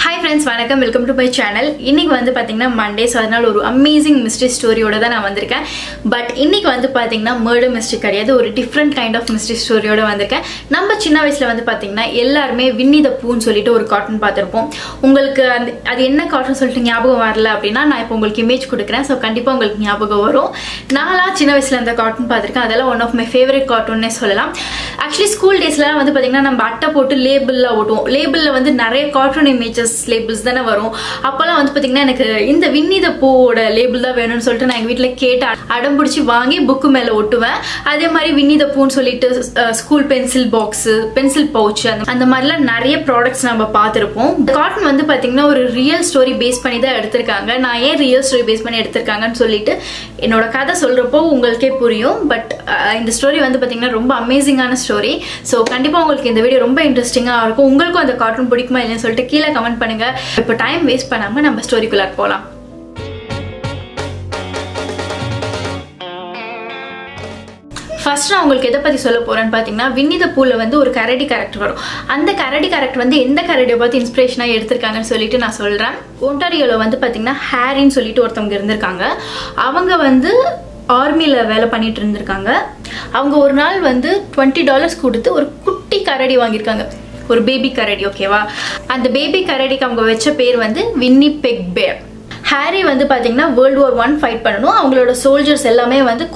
hi friends வணக்கம் welcome to my channel இன்னைக்கு வந்து பார்த்தீங்கன்னா மண்டே ஸோ அதனால ஒரு அமேசிங் மிஸ்ட்ரி ஸ்டோரியோட தான் நான் வந்திருக்கேன் பட் இன்னைக்கு வந்து பார்த்தீங்கன்னா மர்டர் மிஸ்ட்ரி கிடையாது ஒரு டிஃப்ரெண்ட் கைண்ட் ஆஃப் மிஸ்ட்ரி ஸ்டோரியோட வந்திருக்கேன் நம்ம சின்ன வயசில் வந்து பார்த்தீங்கன்னா எல்லாருமே வின்னி த பூன்னு சொல்லிட்டு ஒரு காட்டன் பார்த்துருப்போம் உங்களுக்கு அந்த அது என்ன காட்டன் சொல்லிட்டு ஞாபகம் வரல அப்படின்னா நான் இப்போ உங்களுக்கு இமேஜ் கொடுக்குறேன் ஸோ கண்டிப்பாக உங்களுக்கு ஞாபகம் வரும் நான்லாம் சின்ன வயசில் அந்த காட்டன் பார்த்துருக்கேன் அதெல்லாம் ஒன் ஆஃப் மை ஃபேவரட் காட்டன்னே சொல்லலாம் ஆக்சுவலி ஸ்கூல் டேஸ்லாம் வந்து பார்த்தீங்கன்னா நம்ம அட்டை போட்டு லேபிளில் ஓட்டுவோம் லேபிளில் வந்து நிறைய கார்ட்டூன் இமேஜஸ் லேபிள்ஸ் தானே வரும் அப்போல்லாம் வந்து பார்த்தீங்கன்னா எனக்கு இந்த வின்னி த பூவோட லேபிள் தான் வேணும்னு சொல்லிட்டு நான் எங்கள் வீட்டில் கேட்டு அடம் பிடிச்சி வாங்கி புக்கு மேலே ஒட்டுவேன் அதே மாதிரி வின்னி த பூன்னு சொல்லிட்டு school pencil box pencil pouch அந்த அந்த மாதிரிலாம் நிறைய ப்ராடக்ட்ஸ் நம்ம பார்த்துருப்போம் காட்டன் வந்து பார்த்தீங்கன்னா ஒரு ரியல் ஸ்டோரி பேஸ் பண்ணி தான் எடுத்திருக்காங்க நான் ஏன் ரியல் ஸ்டோரி பேஸ் பண்ணி எடுத்திருக்காங்கன்னு சொல்லிட்டு என்னோட கதை சொல்கிறப்போ உங்களுக்கே புரியும் பட் இந்த ஸ்டோரி வந்து பார்த்தீங்கன்னா ரொம்ப அமேசிங்கான ஸ்டோரி ஸோ கண்டிப்பாக உங்களுக்கு இந்த வீடியோ ரொம்ப இன்ட்ரெஸ்டிங்காக இருக்கும் உங்களுக்கும் அந்த கார்ட்டூன் பிடிக்குமா இல்லைன்னு சொல்லிட்டு கீழே கமெண்ட் பண்ணுங்கள் இப்போ டைம் வேஸ்ட் பண்ணாமல் நம்ம ஸ்டோரிக்குள்ளே போகலாம் ஃபர்ஸ்ட் நான் உங்களுக்கு எதை பற்றி சொல்ல போகிறேன்னு பார்த்தீங்கன்னா வின்னி த பூவில் வந்து ஒரு கரடி கேரக்டர் வரும் அந்த கரடி கேரக்டர் வந்து எந்த கரடியை பார்த்து இன்ஸ்பிரேஷனாக எடுத்திருக்காங்கன்னு சொல்லிட்டு நான் சொல்கிறேன் ஒன்டாரியோவில் வந்து பார்த்தீங்கன்னா ஹேரின்னு சொல்லிட்டு ஒருத்தவங்க இருந்திருக்காங்க அவங்க வந்து ஆர்மியில் வேலை பண்ணிட்டு இருந்திருக்காங்க அவங்க ஒரு நாள் வந்து டுவெண்ட்டி டாலர்ஸ் கொடுத்து ஒரு குட்டி கரடி வாங்கியிருக்காங்க ஒரு பேபி கரடி ஓகேவா அந்த பேபி கரடிக்கு அவங்க வச்ச பேர் வந்து வின்னி பெக் பேர் ஹாரி வந்து பார்த்தீங்கன்னா வேர்ல்டு வார் ஒன் ஃபைட் பண்ணணும் அவங்களோட சோல்ஜர்ஸ் எல்லாமே வந்து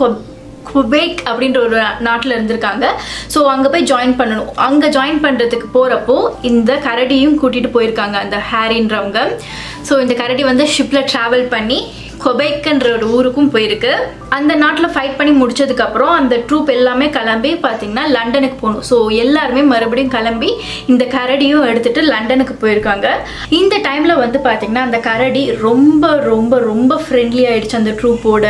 குபேக் அப்படின்ற ஒரு நாட்டில் இருந்திருக்காங்க ஸோ அங்கே போய் ஜாயின் பண்ணணும் அங்கே ஜாயின் பண்ணுறதுக்கு போகிறப்போ இந்த கரடியும் கூட்டிகிட்டு போயிருக்காங்க அந்த ஹேரின்றவங்க ஸோ இந்த கரடி வந்து ஷிப்பில் ட்ராவல் பண்ணி கொபேக்குன்ற ஒரு ஊருக்கும் போயிருக்கு அந்த நாட்டில் ஃபைட் பண்ணி முடிச்சதுக்கப்புறம் அந்த ட்ரூப் எல்லாமே கிளம்பி பார்த்தீங்கன்னா லண்டனுக்கு போகணும் ஸோ எல்லாருமே மறுபடியும் கிளம்பி இந்த கரடியும் எடுத்துட்டு லண்டனுக்கு போயிருக்காங்க இந்த டைமில் வந்து பார்த்தீங்கன்னா அந்த கரடி ரொம்ப ரொம்ப ரொம்ப ஃப்ரெண்ட்லி ஆயிடுச்சு அந்த ட்ரூப்போட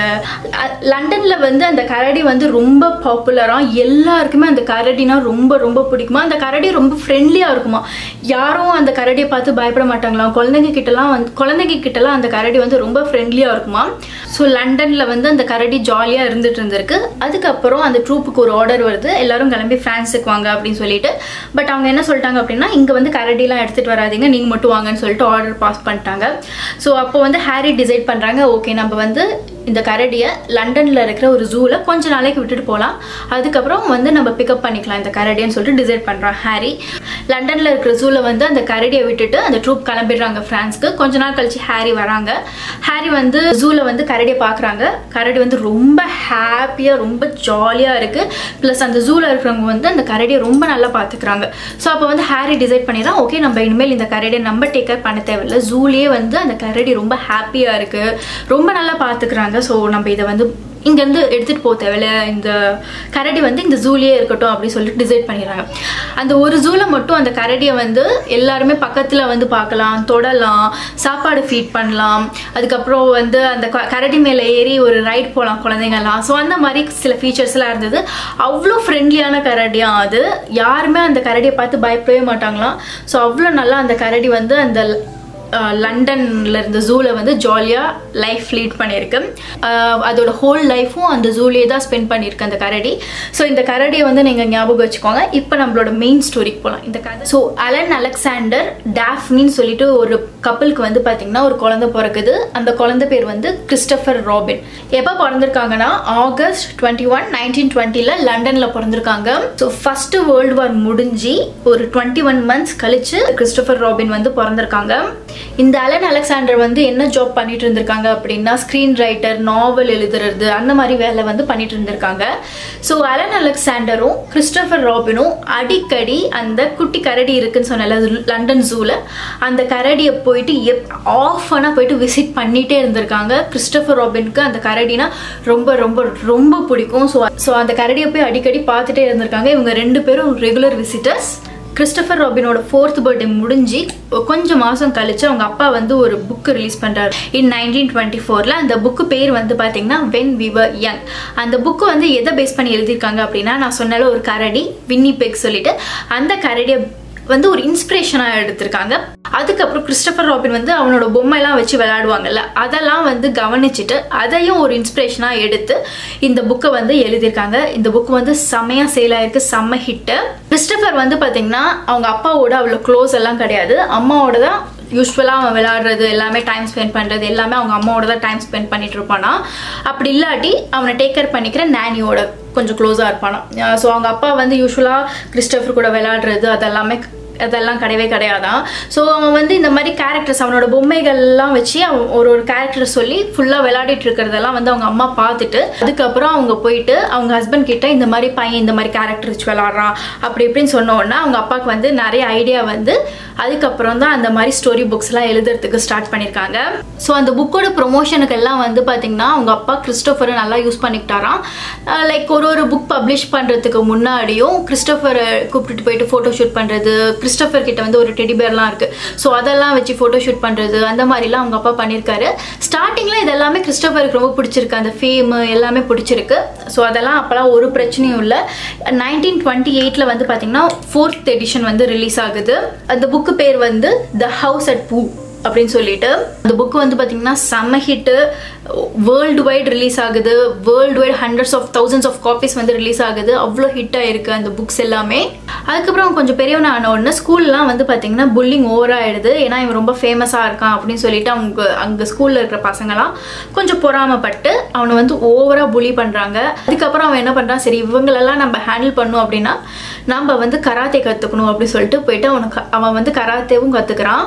லண்டனில் வந்து அந்த கரடி வந்து ரொம்ப பாப்புலராக எல்லாருக்குமே அந்த கரடினா ரொம்ப ரொம்ப பிடிக்குமா அந்த கரடி ரொம்ப ஃப்ரெண்ட்லியாக இருக்குமா யாரும் அந்த கரடியை பார்த்து பயப்பட மாட்டாங்களாம் குழந்தைங்க கிட்டலாம் வந்து குழந்தைங்க கிட்டலாம் அந்த கரடி வந்து ரொம்ப ஃப்ரெண்ட்லியாக இருக்குமா ஸோ லண்டனில் வந்து அந்த கரடி ஜாலியாக இருந்துட்டு இருந்திருக்கு அதுக்கப்புறம் அந்த ட்ரூப்புக்கு ஒரு ஆர்டர் வருது எல்லாரும் கிளம்பி ஃப்ரான்ஸுக்கு வாங்க அப்படின்னு சொல்லிட்டு பட் அவங்க என்ன சொல்லிட்டாங்க அப்படின்னா இங்கே வந்து கரடிலாம் எடுத்துகிட்டு வராதிங்க நீங்கள் மட்டும் வாங்கன்னு சொல்லிட்டு ஆர்டர் பாஸ் பண்ணிட்டாங்க ஸோ அப்போ வந்து ஹாரி டிசைட் பண்ணுறாங்க ஓகே நம்ம வந்து இந்த கரடியை லண்டனில் இருக்கிற ஒரு ஜூவில் கொஞ்ச நாளைக்கு விட்டுட்டு போகலாம் அதுக்கப்புறம் வந்து நம்ம பிக்கப் பண்ணிக்கலாம் இந்த கரடின்னு சொல்லிட்டு டிசைட் பண்ணுறான் ஹாரி லண்டனில் இருக்கிற ஜூவில் வந்து அந்த கரடியை விட்டுட்டு அந்த ட்ரூப் கிளம்பிடுறாங்க ஃப்ரான்ஸ்க்கு கொஞ்ச நாள் கழிச்சு ஹாரி வராங்க ஹாரி வந்து ஜூவில் வந்து கரடியை பார்க்குறாங்க கரடி வந்து ரொம்ப ஹாப்பியாக ரொம்ப ஜாலியாக இருக்குது ப்ளஸ் அந்த ஜூவில் இருக்கிறவங்க வந்து அந்த கரடியை ரொம்ப நல்லா பார்த்துக்கிறாங்க ஸோ அப்போ வந்து ஹாரி டிசைட் பண்ணிடுறான் ஓகே நம்ம இனிமேல் இந்த கரடியை நம்ம டேக் கேர் பண்ண தேவையில்லை ஜூலேயே வந்து அந்த கரடி ரொம்ப ஹாப்பியாக இருக்குது ரொம்ப நல்லா பார்த்துக்கிறாங்க ஸோ நம்ம இதை வந்து இங்கேருந்து எடுத்துகிட்டு போக தேவையில்ல இந்த கரடி வந்து இந்த ஜூலியே இருக்கட்டும் அப்படின்னு சொல்லிட்டு டிசைட் பண்ணிடுறாங்க அந்த ஒரு ஜூவில் மட்டும் அந்த கரடியை வந்து எல்லாருமே பக்கத்தில் வந்து பார்க்கலாம் தொடலாம் சாப்பாடு ஃபீட் பண்ணலாம் அதுக்கப்புறம் வந்து அந்த கரடி மேலே ஏறி ஒரு ரைட் போகலாம் குழந்தைங்கலாம் ஸோ அந்த மாதிரி சில ஃபீச்சர்ஸ்லாம் இருந்தது அவ்வளோ ஃப்ரெண்ட்லியான கரடியாக அது யாருமே அந்த கரடியை பார்த்து பயப்படவே மாட்டாங்களாம் ஸோ அவ்வளோ நல்லா அந்த கரடி வந்து அந்த லண்டனில் இருந்த ஜூவில் வந்து ஜாலியாக லைஃப் லீட் பண்ணியிருக்கு அதோட ஹோல் லைஃப்பும் அந்த ஜூலேயே தான் ஸ்பெண்ட் பண்ணியிருக்கு அந்த கரடி ஸோ இந்த கரடியை வந்து நீங்கள் ஞாபகம் வச்சுக்கோங்க இப்போ நம்மளோட மெயின் ஸ்டோரிக்கு போகலாம் இந்த கதை ஸோ அலன் அலெக்சாண்டர் டாஃப்னின்னு சொல்லிட்டு ஒரு கப்பலுக்கு வந்து பார்த்தீங்கன்னா ஒரு குழந்தை பிறக்குது அந்த குழந்தை பேர் வந்து கிறிஸ்டபர் ராபின் எப்போ பிறந்திருக்காங்கன்னா ஆகஸ்ட் டுவெண்ட்டி ஒன் நைன்டீன் டுவெண்ட்டியில் லண்டனில் பிறந்திருக்காங்க ஸோ ஃபஸ்ட்டு வேர்ல்டு வார் முடிஞ்சு ஒரு டுவெண்ட்டி ஒன் மந்த்ஸ் கழிச்சு கிறிஸ்டபர் ராபின் வந்து பிறந்திருக்காங்க இந்த அலன் அலெக்சாண்டர் வந்து என்ன ஜாப் பண்ணிட்டு இருந்திருக்காங்க அப்படின்னா ஸ்க்ரீன் ரைட்டர் நாவல் எழுதுறது அந்த மாதிரி வேலை வந்து பண்ணிட்டு இருந்திருக்காங்க ஸோ அலன் அலெக்சாண்டரும் கிறிஸ்டபர் ராபினும் அடிக்கடி அந்த குட்டி கரடி இருக்குன்னு சொன்னால லண்டன் ஜூவில் அந்த கரடியை போயிட்டு எப் ஆஃபானாக போயிட்டு விசிட் பண்ணிகிட்டே இருந்திருக்காங்க கிறிஸ்டபர் ராபினுக்கு அந்த கரடினா ரொம்ப ரொம்ப ரொம்ப பிடிக்கும் ஸோ ஸோ அந்த கரடியை போய் அடிக்கடி பார்த்துட்டே இருந்திருக்காங்க இவங்க ரெண்டு பேரும் ரெகுலர் விசிட்டர்ஸ் கிறிஸ்டபர் ராபினோட ஃபோர்த் பர்த்டே முடிஞ்சு கொஞ்சம் மாதம் கழிச்சு அவங்க அப்பா வந்து ஒரு புக்கு ரிலீஸ் பண்ணுறாரு இன் நைன்டீன் டுவெண்ட்டி ஃபோரில் அந்த புக்கு பேர் வந்து பார்த்தீங்கன்னா வென் விவர் யங் அந்த புக்கு வந்து எதை பேஸ் பண்ணி எழுதியிருக்காங்க அப்படின்னா நான் சொன்னால ஒரு கரடி வின்னி பெக் சொல்லிட்டு அந்த கரடியை வந்து ஒரு இன்ஸ்பிரேஷனாக எடுத்திருக்காங்க அதுக்கப்புறம் கிறிஸ்டபர் ராபின் வந்து அவனோட பொம்மைலாம் வச்சு விளையாடுவாங்கல்ல அதெல்லாம் வந்து கவனிச்சுட்டு அதையும் ஒரு இன்ஸ்பிரேஷனாக எடுத்து இந்த புக்கை வந்து எழுதியிருக்காங்க இந்த புக் வந்து செம்மையாக சேல் ஆயிருக்கு செம்ம ஹிட்டு கிறிஸ்டபர் வந்து பார்த்தீங்கன்னா அவங்க அப்பாவோட அவ்வளோ க்ளோஸ் எல்லாம் கிடையாது அம்மாவோட தான் யூஸ்வலாக அவன் விளையாடுறது எல்லாமே டைம் ஸ்பெண்ட் பண்ணுறது எல்லாமே அவங்க அம்மாவோட தான் டைம் ஸ்பெண்ட் பண்ணிட்டு இருப்பானா அப்படி இல்லாட்டி அவனை டேக் கேர் பண்ணிக்கிற நானியோட கொஞ்சம் க்ளோஸாக இருப்பானா ஸோ அவங்க அப்பா வந்து யூஸ்வலாக கிறிஸ்டபர் கூட விளையாடுறது அதெல்லாமே அதெல்லாம் கிடையவே கிடையாதான் ஸோ அவன் வந்து இந்த மாதிரி கேரக்டர்ஸ் அவனோட பொம்மைகள்லாம் வச்சு அவன் ஒரு ஒரு கேரக்டர் சொல்லி ஃபுல்லாக விளையாடிட்டு இருக்கிறதெல்லாம் வந்து அவங்க அம்மா பார்த்துட்டு அதுக்கப்புறம் அவங்க போயிட்டு அவங்க ஹஸ்பண்ட் கிட்ட இந்த மாதிரி பையன் இந்த மாதிரி கேரக்டர் வச்சு விளாட்றான் அப்படி இப்படின்னு சொன்ன உடனே அவங்க அப்பாவுக்கு வந்து நிறைய ஐடியா வந்து அதுக்கப்புறம் தான் அந்த மாதிரி ஸ்டோரி புக்ஸ்லாம் எழுதுறதுக்கு ஸ்டார்ட் பண்ணியிருக்காங்க ஸோ அந்த புக்கோட ப்ரொமோஷனுக்கு எல்லாம் வந்து பார்த்தீங்கன்னா அவங்க அப்பா கிறிஸ்டோஃபரை நல்லா யூஸ் பண்ணிக்கிட்டாராம் லைக் ஒரு ஒரு புக் பப்ளிஷ் பண்ணுறதுக்கு முன்னாடியும் கிறிஸ்டோஃபரை கூப்பிட்டுட்டு போயிட்டு ஃபோட்டோ ஷூட் பண்ணுறது கிறிஸ்டோஃபர் கிட்ட வந்து ஒரு டெடி பேர்லாம் இருக்குது ஸோ அதெல்லாம் வச்சு ஃபோட்டோ ஷூட் பண்ணுறது அந்த மாதிரிலாம் அவங்க அப்பா பண்ணியிருக்காரு ஸ்டார்டிங்கில் இதெல்லாமே கிறிஸ்டோஃபருக்கு ரொம்ப பிடிச்சிருக்கு அந்த ஃபேமு எல்லாமே பிடிச்சிருக்கு ஸோ அதெல்லாம் அப்போலாம் ஒரு பிரச்சனையும் இல்லை நைன்டீன் டுவெண்ட்டி எயிட்டில் வந்து பார்த்தீங்கன்னா ஃபோர்த் எடிஷன் வந்து ரிலீஸ் ஆகுது அந்த புக்கு பேர் வந்து த ஹவுஸ் அட் பூ அப்படின்னு சொல்லிட்டு அந்த புக் வந்து பார்த்தீங்கன்னா செம்ம ஹிட்டு வேர்ல்டு வைட் ரிலீஸ் ஆகுது world wide hundreds of thousands of copies வந்து ரிலீஸ் ஆகுது அவ்வளோ ஹிட் ஆயிருக்கு அந்த புக்ஸ் எல்லாமே அதுக்கப்புறம் கொஞ்சம் பெரியவன ஆன உடனே ஸ்கூல்லாம் வந்து பார்த்தீங்கன்னா புல்லிங் ஓவர் ஆயிடுது ஏன்னா இவன் ரொம்ப ஃபேமஸாக இருக்கான் அப்படின்னு சொல்லிட்டு அவங்க அங்கே ஸ்கூலில் இருக்கிற பசங்களாம் கொஞ்சம் பொறாமப்பட்டு அவனை வந்து ஓவராக புலி பண்ணுறாங்க அதுக்கப்புறம் அவன் என்ன பண்ணுறான் சரி இவங்களெல்லாம் நம்ம ஹேண்டில் பண்ணோம் அப்படின்னா நம்ம வந்து கராத்தே கற்றுக்கணும் அப்படின்னு சொல்லிட்டு போயிட்டு அவனுக்கு அவன் வந்து கராத்தேவும் கற்றுக்குறான்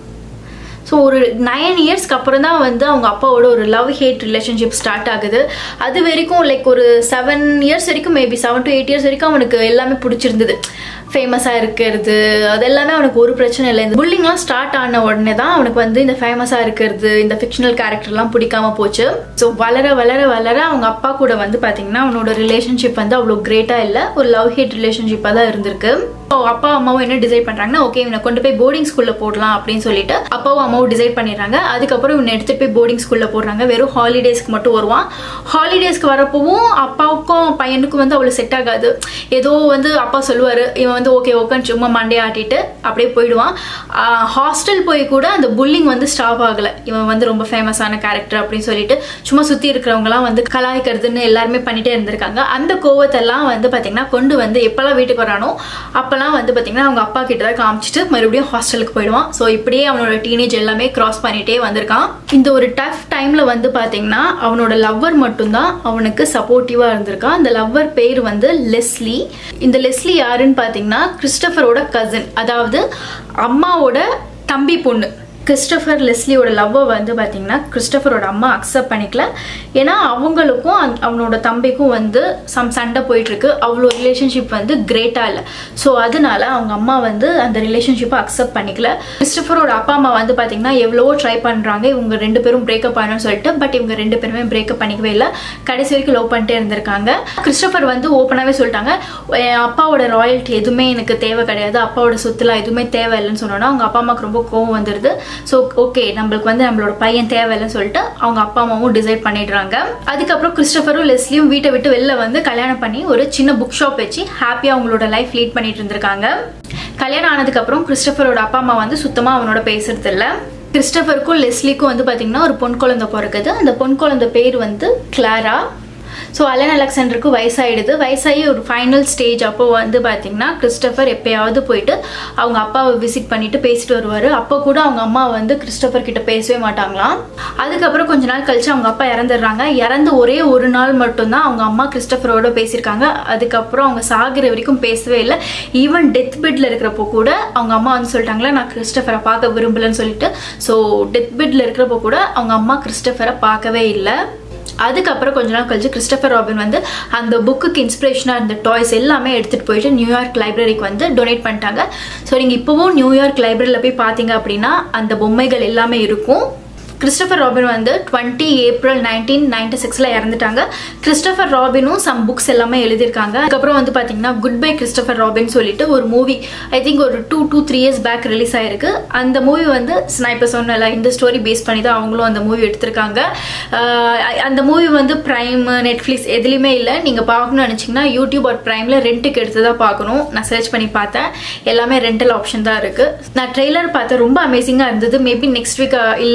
ஸோ ஒரு நைன் இயர்ஸ்க்கு அப்புறம் தான் வந்து அவங்க அப்பாவோட ஒரு லவ் ஹேட் ரிலேஷன்ஷிப் ஸ்டார்ட் ஆகுது அது வரைக்கும் லைக் ஒரு செவன் இயர்ஸ் வரைக்கும் maybe seven to eight years வரைக்கும் அவனுக்கு எல்லாமே பிடிச்சிருந்தது ஃபேமஸாக இருக்கிறது அது எல்லாமே அவனுக்கு ஒரு பிரச்சனை இல்லை இந்த புல்லிங்லாம் ஸ்டார்ட் ஆன உடனே தான் அவனுக்கு வந்து இந்த ஃபேமஸாக இருக்கிறது இந்த ஃபிக்ஷனல் கேரக்டர்லாம் பிடிக்காம போச்சு ஸோ வளர வளர வளர அவங்க அப்பா கூட வந்து பார்த்தீங்கன்னா அவனோட ரிலேஷன்ஷிப் வந்து அவ்வளோ கிரேட்டாக இல்லை ஒரு லவ் ஹேட் ரிலேஷன்ஷிப்பாக தான் இருந்திருக்கு ஸோ அப்பா அம்மாவும் என்ன டிசைட் பண்ணுறாங்கன்னா ஓகே இவனை கொண்டு போய் போர்டிங் ஸ்கூலில் போடலாம் அப்படின்னு சொல்லிட்டு அப்பாவும் அம்மாவும் டிசைட் பண்ணிடுறாங்க அதுக்கப்புறம் இவனை எடுத்துகிட்டு போய் போர்டிங் ஸ்கூலில் போடுறாங்க வெறும் ஹாலிடேஸ்க்கு மட்டும் வருவான் ஹாலிடேஸ்க்கு வரப்பவும் அப்பாவுக்கும் பையனுக்கும் வந்து அவ்வளோ செட் ஆகாது ஏதோ வந்து அப்பா சொல்லுவார் இவன் வந்து ஓகே ஓகேன்னு சும்மா மண்டே ஆட்டிட்டு அப்படியே போயிடுவான் ஹாஸ்டல் போய் கூட அந்த புல்லிங் வந்து ஸ்டாப் ஆகலை இவன் வந்து ரொம்ப ஃபேமஸான கேரக்டர் அப்படின்னு சொல்லிட்டு சும்மா சுற்றி இருக்கிறவங்கலாம் வந்து கலாய்க்கிறதுன்னு எல்லாருமே பண்ணிட்டே இருந்திருக்காங்க அந்த கோவத்தெல்லாம் வந்து பார்த்தீங்கன்னா கொண்டு வந்து எப்போல்லாம் வீட்டுக்கு வரானோ அப்போல்லாம் வந்து பார்த்தீங்கன்னா அவங்க அப்பா கிட்ட தான் காமிச்சிட்டு மறுபடியும் ஹாஸ்டலுக்கு போயிடுவான் ஸோ இப்படியே அவனோட டீனேஜ் எல்லாமே கிராஸ் பண்ணிட்டே வந்திருக்கான் இந்த ஒரு டஃப் டைமில் வந்து பார்த்தீங்கன்னா அவனோட லவ்வர் மட்டும்தான் அவனுக்கு சப்போர்ட்டிவாக இருந்திருக்கான் அந்த லவ்வர் பேர் வந்து லெஸ்லி இந்த லெஸ்லி யாருன்னு பார்த்தீங்கன்னா கிறிஸ்டபரோட கசின் அதாவது அம்மாவோட தம்பி பொண்ணு கிறிஸ்டபர் லெஸ்லியோட லவ்வை வந்து பார்த்தீங்கன்னா கிறிஸ்டபரோட அம்மா அக்செப்ட் பண்ணிக்கல ஏன்னா அவங்களுக்கும் அந்- அவனோட தம்பிக்கும் வந்து சம் சண்டை போயிட்டுருக்கு அவ்வளோ ரிலேஷன்ஷிப் வந்து கிரேட்டாக இல்லை ஸோ அதனால அவங்க அம்மா வந்து அந்த ரிலேஷன்ஷிப்பை அக்செப்ட் பண்ணிக்கல கிறிஸ்டபரோட அப்பா அம்மா வந்து பார்த்தீங்கன்னா எவ்வளவோ ட்ரை பண்ணுறாங்க இவங்க ரெண்டு பேரும் பிரேக்கப் ஆகணும்னு சொல்லிட்டு பட் இவங்க ரெண்டு பேருமே பிரேக்கப் பண்ணிக்கவே இல்லை கடைசி வரைக்கும் லவ் பண்ணிட்டே இருந்திருக்காங்க கிறிஸ்டபர் வந்து ஓப்பனாகவே சொல்லிட்டாங்க என் அப்பாவோட ராயல்ட்டி எதுவுமே எனக்கு தேவை கிடையாது அப்பாவோட சொத்துலாம் எதுவுமே தேவையில்லைன்னு சொன்னோன்னா அவங்க அப்பா அம்மாவுக்கு ரொம்ப கோவம் வந்துடுது ஸோ ஓகே நம்மளுக்கு வந்து நம்மளோட பையன் தேவையில்லைன்னு சொல்லிட்டு அவங்க அப்பா அம்மாவும் டிசைட் பண்ணிடுறாங்க அதுக்கப்புறம் கிறிஸ்டபரும் லெஸ்லியும் வீட்டை விட்டு வெளில வந்து கல்யாணம் பண்ணி ஒரு சின்ன புக் ஷாப் வச்சு ஹாப்பியாக அவங்களோட லைஃப் லீட் பண்ணிட்டு இருந்திருக்காங்க கல்யாணம் ஆனதுக்கப்புறம் கிறிஸ்டபரோட அப்பா அம்மா வந்து சுத்தமாக அவனோட பேசுறது இல்லை கிறிஸ்டபருக்கும் லெஸ்லிக்கும் வந்து பார்த்தீங்கன்னா ஒரு பொன் குழந்தை பிறக்குது அந்த பொன் குழந்தை பேர் வந்து கிளாரா ஸோ அலன் அலெக்சாண்டருக்கு வயசாயிடுது வயசாகி ஒரு ஃபைனல் ஸ்டேஜ் அப்போ வந்து பார்த்தீங்கன்னா கிறிஸ்டபர் எப்பயாவது போயிட்டு அவங்க அப்பாவை விசிட் பண்ணிட்டு பேசிட்டு வருவார் அப்போ கூட அவங்க அம்மா வந்து கிறிஸ்டபர் கிட்ட பேசவே மாட்டாங்களாம் அதுக்கப்புறம் கொஞ்ச நாள் கழிச்சு அவங்க அப்பா இறந்துடுறாங்க இறந்து ஒரே ஒரு நாள் மட்டும்தான் அவங்க அம்மா கிறிஸ்டபரோட பேசியிருக்காங்க அதுக்கப்புறம் அவங்க சாகிற வரைக்கும் பேசவே இல்லை ஈவன் டெத் பெட்ல இருக்கிறப்போ கூட அவங்க அம்மா வந்து சொல்லிட்டாங்களா நான் கிறிஸ்டபரை பார்க்க விரும்பலன்னு சொல்லிட்டு ஸோ டெத் பெட்ல இருக்கிறப்போ கூட அவங்க அம்மா கிறிஸ்டபரை பார்க்கவே இல்லை அதுக்கப்புறம் கொஞ்ச நாள் கழிச்சு கிறிஸ்டபர் ராபின் வந்து அந்த புக்குக்கு இன்ஸ்பிரேஷனாக இருந்த டாய்ஸ் எல்லாமே எடுத்துகிட்டு போயிட்டு நியூயார்க் லைப்ரரிக்கு வந்து டொனேட் பண்ணிட்டாங்க ஸோ நீங்கள் இப்போவும் நியூயார்க் லைப்ரரியில் போய் பார்த்தீங்க அப்படின்னா அந்த பொம்மைகள் எல்லாமே இருக்கும் கிறிஸ்டபர் ராபின் வந்து டுவெண்ட்டி ஏப்ரல் நைன்டீன் நைன்டி சிக்ஸில் இறந்துட்டாங்க கிறிஸ்டபர் ராபினும் சம் புக்ஸ் எல்லாமே எழுதியிருக்காங்க அதுக்கப்புறம் வந்து பார்த்தீங்கன்னா குட் பை கிறிஸ்டபர் ராபின் சொல்லிட்டு ஒரு மூவி ஐ திங்க் ஒரு two to three years back release ஆயிருக்கு அந்த மூவி வந்து நான் இப்போ சொன்னல இந்த ஸ்டோரி பேஸ் பண்ணி தான் அவங்களும் அந்த மூவி எடுத்திருக்காங்க ஆஹ் அந்த மூவி வந்து ப்ரைம் நெட்ஃப்ளிக்ஸ் எதுலேயுமே இல்லை நீங்கள் பார்க்கணும்னு நினச்சிங்கன்னா யூடியூப் ஒரு ப்ரைமில் ரெண்ட்டுக்கு எடுத்து தான் பார்க்கணும் நான் சர்ச் பண்ணி பார்த்தேன் எல்லாமே ரெண்டல் ஆப்ஷன் தான் இருக்குது நான் ட்ரெய்லர் பார்த்தேன் ரொம்ப அமேசிங்காக இருந்தது மேபி நெக்ஸ்ட் வீக் இல்லை அதுக்கு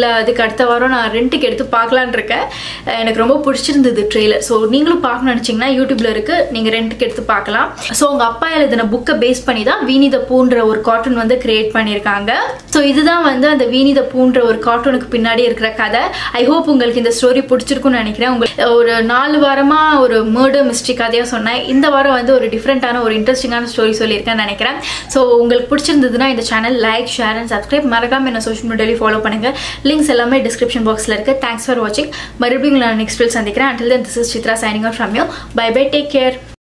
அடுத்த வாரம் நான் ரெண்ட்டுக்கு எடுத்து பார்க்கலான்னு இருக்கேன் அஹ் எனக்கு ரொம்ப பிடிச்சிருந்தது ட்ரெய்லர் ஸோ நீங்களும் பார்க்கணும்னு நினச்சிங்கன்னா யூடியூப்ல இருக்கு நீங்கள் ரெண்ட்டுக்கு எடுத்து பார்க்கலாம் ஸோ உங்கள் அப்பா எழுதின புக்கை பேஸ் பண்ணி தான் வீணி த பூன்ற ஒரு கார்ட்டூன் வந்து கிரியேட் பண்ணியிருக்காங்க ஸோ இதுதான் வந்து அந்த வீணி த பூன்ற ஒரு கார்ட்டூனுக்கு பின்னாடி இருக்கிற கதை ஐ ஹோப் உங்களுக்கு இந்த ஸ்டோரி பிடிச்சிருக்கும்னு நினைக்கிறேன் உங்களுக்கு ஒரு நாலு வாரமாக ஒரு மர்டர் மிஸ்ட்ரி கதையாக சொன்னேன் இந்த வாரம் வந்து ஒரு டிஃப்ரெண்ட்டான ஒரு இன்ட்ரெஸ்டிங்கான ஸ்டோரி சொல்லியிருக்கேன்னு நினைக்கிறேன் ஸோ உங்களுக்கு பிடிச்சிருந்ததுன்னா இந்த channel like share and subscribe மறக்காம என்ன சோஷியல் மீடியாலையும் ஃபாலோ பண்ணுங்க லிங்க்ஸ் எல்லாமே டிஸ்கிரிப்ஷன் பாக்ஸில் இருக்கு தேங்க்ஸ் ஃபார் வாட்சிங் மறுபடியும் நான் நெக்ஸ்ட் வீல் சந்திக்கிறேன் until then this is Chitra signing off from you bye bye take care